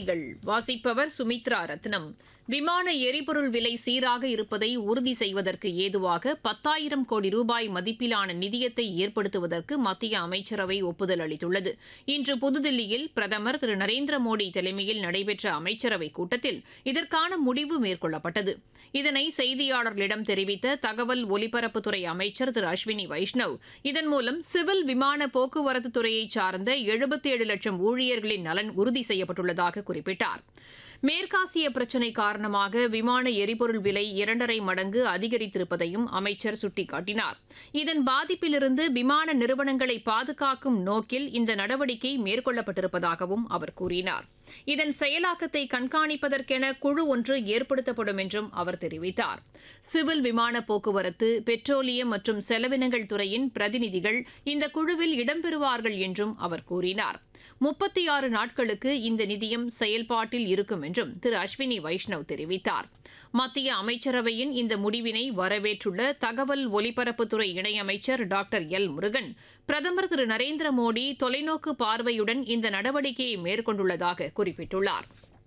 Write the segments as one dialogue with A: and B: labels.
A: செய்திகள் வாசிப்பவர் சுமித்ரா ரத்னம் விமான எரிபொருள் விலை சீராக இருப்பதை உறுதி செய்வதற்கு ஏதுவாக பத்தாயிரம் கோடி ரூபாய் மதிப்பிலான நிதியத்தை ஏற்படுத்துவதற்கு மத்திய அமைச்சரவை ஒப்புதல் அளித்துள்ளது இன்று புதுதில்லியில் பிரதமர் திரு நரேந்திர மோடி தலைமையில் நடைபெற்ற அமைச்சரவைக் கூட்டத்தில் இதற்கான முடிவு மேற்கொள்ளப்பட்டது இதனை செய்தியாளர்களிடம் தெரிவித்த தகவல் ஒலிபரப்புத்துறை அமைச்சர் திரு அஸ்வினி வைஷ்ணவ் இதன் மூலம் சிவில் விமான போக்குவரத்து துறையைச் சார்ந்த எழுபத்தேழு லட்சம் ஊழியர்களின் நலன் உறுதி செய்யப்பட்டுள்ளதாக குறிப்பிட்டார் மேற்காசிய பிரச்சினை காரணமாக விமான எரிபொருள் விலை இரண்டரை மடங்கு அதிகரித்திருப்பதையும் அமைச்சர் சுட்டிக்காட்டினார் இதன் பாதிப்பிலிருந்து விமான நிறுவனங்களை பாதுகாக்கும் நோக்கில் இந்த நடவடிக்கை மேற்கொள்ளப்பட்டிருப்பதாகவும் அவர் கூறினார் இதன் செயலாக்கத்தை கண்காணிப்பதற்கென குழு ஒன்று ஏற்படுத்தப்படும் என்றும் அவர் தெரிவித்தார் சிவில் விமான போக்குவரத்து பெட்ரோலியம் மற்றும் செலவினங்கள் துறையின் பிரதிநிதிகள் இந்த குழுவில் இடம்பெறுவார்கள் என்றும் அவர் கூறினார் முப்பத்தி ஆறு நாட்களுக்கு இந்த நிதியம் செயல்பாட்டில் இருக்கும் என்றும் திரு அஸ்வினி வைஷ்ணவ் தெரிவித்தார் மத்திய அமைச்சரவையின் இந்த முடிவினை வரவேற்றுள்ள தகவல் ஒலிபரப்புத்துறை இணையமைச்சர் டாக்டர் எல் முருகன் பிரதமர் திரு நரேந்திர மோடி தொலைநோக்கு பார்வையுடன் இந்த நடவடிக்கையை மேற்கொண்டுள்ளதாக குறிப்பிட்டுள்ளார்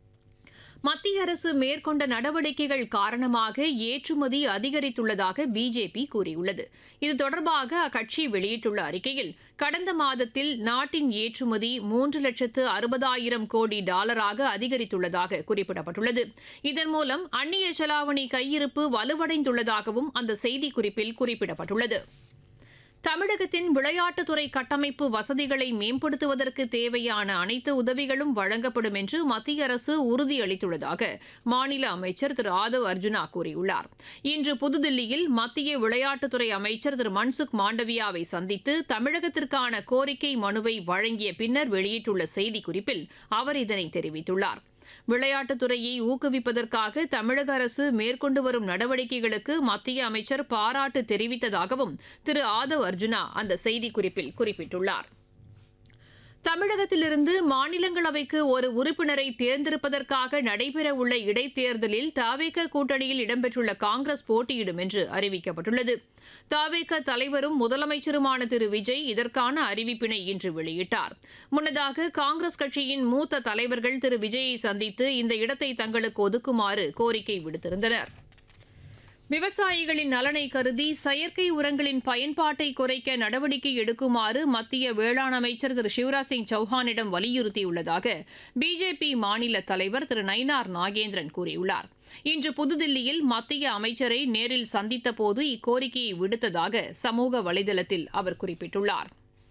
A: மத்திய அரசு மேற்கொண்ட நடவடிக்கைகள் காரணமாக ஏற்றுமதி அதிகரித்துள்ளதாக பிஜேபி கூறியுள்ளது இது தொடர்பாக அக்கட்சி வெளியிட்டுள்ள அறிக்கையில் கடந்த மாதத்தில் நாட்டின் ஏற்றுமதி மூன்று லட்சத்து அறுபதாயிரம் கோடி டாலராக அதிகரித்துள்ளதாக குறிப்பிடப்பட்டுள்ளது இதன் மூலம் அந்நிய செலாவணி கையிருப்பு வலுவடைந்துள்ளதாகவும் அந்த செய்திக்குறிப்பில் குறிப்பிடப்பட்டுள்ளது தமிழகத்தின் விளையாட்டுத்துறை கட்டமைப்பு வசதிகளை மேம்படுத்துவதற்கு தேவையான அனைத்து உதவிகளும் வழங்கப்படும் என்று மத்திய அரசு உறுதியளித்துள்ளதாக மாநில அமைச்சர் திரு ஆதவ் அர்ஜுனா கூறியுள்ளார் இன்று புதுதில்லியில் மத்திய விளையாட்டுத்துறை அமைச்சர் திரு மன்சுக் மாண்டவியாவை சந்தித்து தமிழகத்திற்கான கோரிக்கை மனுவை வழங்கிய பின்னர் வெளியிட்டுள்ள செய்திக்குறிப்பில் அவர் இதனை தெரிவித்துள்ளார் விளையாட்டுத்துறையை ஊக்குவிப்பதற்காக தமிழக அரசு மேற்கொண்டு வரும் நடவடிக்கைகளுக்கு மத்திய அமைச்சர் பாராட்டு தெரிவித்ததாகவும் திரு ஆதவ் அர்ஜுனா அந்த செய்திக்குறிப்பில் குறிப்பிட்டுள்ளார் தமிழகத்திலிருந்து மாநிலங்களவைக்கு ஒரு உறுப்பினரை தேர்ந்தெடுப்பதற்காக நடைபெறவுள்ள இடைத்தேர்தலில் தாவேக கூட்டணியில் இடம்பெற்றுள்ள காங்கிரஸ் போட்டியிடும் என்று அறிவிக்கப்பட்டுள்ளது தாவேக தலைவரும் முதலமைச்சருமான திரு விஜய் இதற்கான அறிவிப்பினை இன்று வெளியிட்டார் முன்னதாக காங்கிரஸ் கட்சியின் மூத்த தலைவர்கள் திரு விஜயை சந்தித்து இந்த இடத்தை தங்களுக்கு ஒதுக்குமாறு கோரிக்கை விடுத்திருந்தனர் விவசாயிகளின் நலனை கருதி செயற்கை உரங்களின் பயன்பாட்டை குறைக்க நடவடிக்கை எடுக்குமாறு மத்திய வேளாண் அமைச்சர் திரு சிவராஜ் சிங் சௌஹானிடம் வலியுறுத்தியுள்ளதாக பிஜேபி மாநில தலைவர் திரு நயினார் நாகேந்திரன் கூறியுள்ளார் இன்று புதுதில்லியில் மத்திய அமைச்சரை நேரில் சந்தித்தபோது இக்கோரிக்கையை விடுத்ததாக சமூக வலைதளத்தில் அவர் குறிப்பிட்டுள்ளார்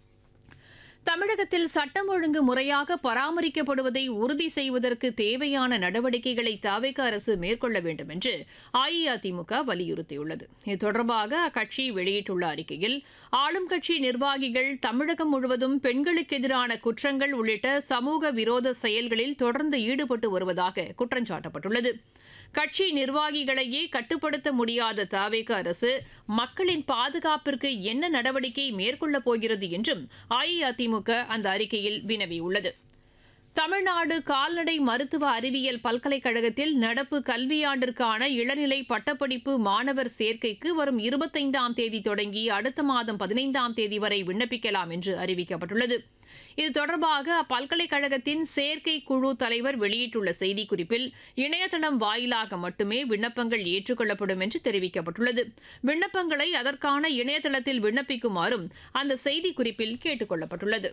A: தமிழகத்தில் சட்டம் ஒழுங்கு முறையாக பராமரிக்கப்படுவதை உறுதி செய்வதற்கு தேவையான நடவடிக்கைகளை தாவேக அரசு மேற்கொள்ள வேண்டும் என்று அஇஅதிமுக வலியுறுத்தியுள்ளது இது தொடர்பாக அக்கட்சி வெளியிட்டுள்ள அறிக்கையில் ஆளும் கட்சி நிர்வாகிகள் தமிழகம் முழுவதும் பெண்களுக்கு எதிரான குற்றங்கள் உள்ளிட்ட சமூக விரோத செயல்களில் தொடர்ந்து ஈடுபட்டு வருவதாக குற்றம் சாட்டப்பட்டுள்ளது கட்சி நிர்வாகிகளையே கட்டுப்படுத்த முடியாத தாவேக அரசு மக்களின் பாதுகாப்பிற்கு என்ன நடவடிக்கை மேற்கொள்ளப் போகிறது என்றும் அஇஅதிமுக அந்த அறிக்கையில் வினவியுள்ளது தமிழ்நாடு கால்நடை மருத்துவ அறிவியல் பல்கலைக்கழகத்தில் நடப்பு கல்வியாண்டிற்கான இளநிலை பட்டப்படிப்பு மாணவர் சேர்க்கைக்கு வரும் இருபத்தைந்தாம் தேதி தொடங்கி அடுத்த மாதம் பதினைந்தாம் தேதி வரை விண்ணப்பிக்கலாம் என்று அறிவிக்கப்பட்டுள்ளது இது தொடர்பாக அப்பல்கலைக்கழகத்தின் சேர்க்கை குழு தலைவர் வெளியிட்டுள்ள செய்திக்குறிப்பில் இணையதளம் வாயிலாக மட்டுமே விண்ணப்பங்கள் ஏற்றுக்கொள்ளப்படும் என்று தெரிவிக்கப்பட்டுள்ளது விண்ணப்பங்களை அதற்கான இணையதளத்தில் விண்ணப்பிக்குமாறும் அந்த செய்திக்குறிப்பில் கேட்டுக் கொள்ளப்பட்டுள்ளது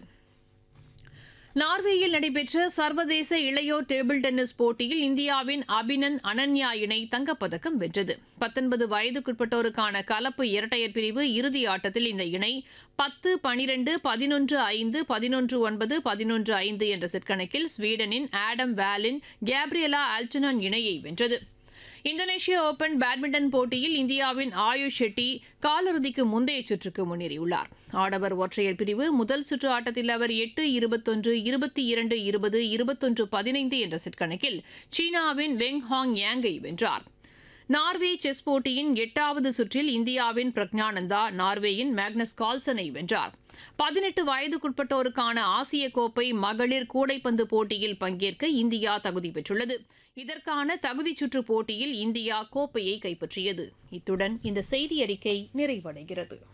A: நார்வேயில் நடைபெற்ற சர்வதேச இளையோர் டேபிள் டென்னிஸ் போட்டியில் இந்தியாவின் அபினன் அனன்யா இணை தங்கப்பதக்கம் வென்றது பத்தொன்பது வயதுக்குட்பட்டோருக்கான கலப்பு இரட்டையர் பிரிவு இறுதி ஆட்டத்தில் இந்த இணை பத்து பனிரெண்டு பதினொன்று ஐந்து பதினொன்று ஒன்பது பதினொன்று ஐந்து என்ற செட் கணக்கில் ஸ்வீடனின் ஆடம் வேலின் கேப்ரியலா ஆல்டனன் இணையை வென்றது இந்தோனேஷிய ஓபன் பேட்மிண்டன் போட்டியில் இந்தியாவின் ஆயுஷ் ஷெட்டி காலிறுதிக்கு முந்தைய சுற்றுக்கு முன்னேறியுள்ளார் ஆடவர் ஒற்றையர் பிரிவு முதல் சுற்று ஆட்டத்தில் அவர் எட்டு இருபத்தொன்று இருபத்தி இரண்டு இருபது இருபத்தொன்று பதினைந்து என்ற செட் கணக்கில் சீனாவின் வெங் ஹாங் யாங்கை வென்றார் நார்வே செஸ் போட்டியின் எட்டாவது சுற்றில் இந்தியாவின் பிரக்ஞானந்தா நார்வேயின் மேக்னஸ் கால்சனை வென்றார் பதினெட்டு வயதுக்குட்பட்டோருக்கான ஆசிய கோப்பை மகளிர் கூடைப்பந்து போட்டியில் பங்கேற்க இந்தியா தகுதி பெற்றுள்ளது இதற்கான தகுதிச் சுற்று போட்டியில் இந்தியா கோப்பையை கைப்பற்றியது இத்துடன் இந்த செய்தி அறிக்கை நிறைவடைகிறது